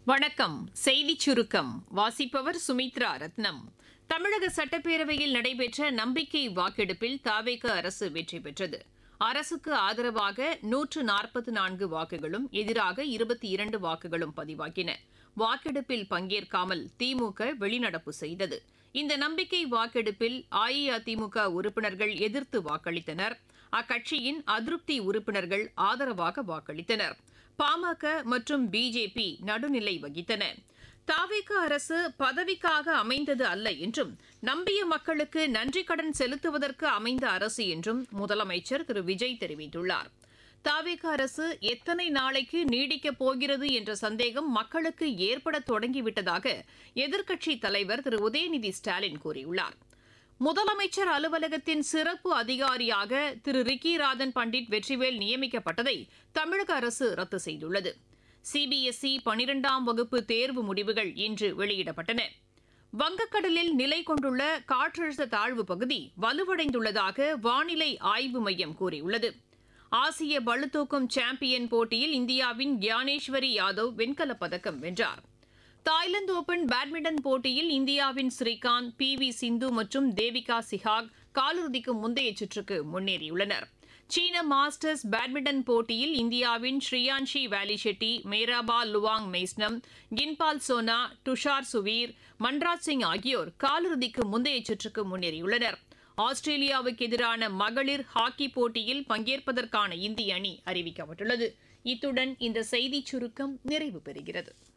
வணக்கம் செய்திச் சுருக்கம் வாசிப்பவர் சுமித்ரா ரத்னம் தமிழக சட்டப்பேரவையில் நடைபெற்ற நம்பிக்கை வாக்கெடுப்பில் தாவேக அரசு வெற்றி பெற்றது அரசுக்கு ஆதரவாக நூற்று நாற்பத்து நான்கு வாக்குகளும் எதிராக இருபத்தி இரண்டு வாக்குகளும் பதிவாகின வாக்கெடுப்பில் பங்கேற்காமல் திமுக வெளிநடப்பு செய்தது இந்த நம்பிக்கை வாக்கெடுப்பில் அஇஅதிமுக உறுப்பினர்கள் எதிர்த்து வாக்களித்தனர் அக்கட்சியின் அதிருப்தி உறுப்பினர்கள் ஆதரவாக வாக்களித்தனர் பாமக மற்றும் பிஜேபி நடுநிலை வகித்தன தாவேக அரசு பதவிக்காக அமைந்தது அல்ல என்றும் நம்பிய மக்களுக்கு நன்றி கடன் செலுத்துவதற்கு அமைந்த அரசு என்றும் முதலமைச்சர் திரு விஜய் தெரிவித்துள்ளார் தாவேக அரசு எத்தனை நாளைக்கு நீடிக்கப் போகிறது என்ற சந்தேகம் மக்களுக்கு ஏற்பட தொடங்கிவிட்டதாக எதிர்க்கட்சித் தலைவர் திரு உதயநிதி ஸ்டாலின் கூறியுள்ளார் முதலமைச்சர் அலுவலகத்தின் சிறப்பு அதிகாரியாக திரு ரிக்கிராஜன் பண்டிட் வெற்றிவேல் நியமிக்கப்பட்டதை தமிழக அரசு ரத்து செய்துள்ளது சிபிஎஸ்இ பனிரெண்டாம் வகுப்பு தேர்வு முடிவுகள் இன்று வெளியிடப்பட்டன வங்கக்கடலில் நிலை கொண்டுள்ள காற்றழுத்த தாழ்வு பகுதி வலுவடைந்துள்ளதாக வானிலை ஆய்வு மையம் கூறியுள்ளது ஆசிய பளுதூக்கும் சாம்பியன் போட்டியில் இந்தியாவின் கியானேஸ்வரி யாதவ் வெண்கலப் பதக்கம் வென்றார் தாய்லாந்து ஓபன் பேட்மிண்டன் போட்டியில் இந்தியாவின் ஸ்ரீகாந்த் பி வி சிந்து மற்றும் தேவிகா சிஹாக் காலிறுதிக்கு முந்தைய சுற்றுக்கு முன்னேறியுள்ளனர் சீன மாஸ்டர்ஸ் பேட்மிண்டன் போட்டியில் இந்தியாவின் ஸ்ரீயான்ஷி வேலி ஷெட்டி மேராபா லுவாங் மெய்ஸ்னம் கின்பால் சோனா துஷார் சுவீர் மன்ராஜ் சிங் ஆகியோர் காலிறுதிக்கு முந்தைய சுற்றுக்கு முன்னேறியுள்ளனர் ஆஸ்திரேலியாவுக்கு எதிரான மகளிர் ஹாக்கி போட்டியில் பங்கேற்பதற்கான இந்திய அணி அறிவிக்கப்பட்டுள்ளது இத்துடன் இந்த செய்திச் சுருக்கம் நிறைவு பெறுகிறது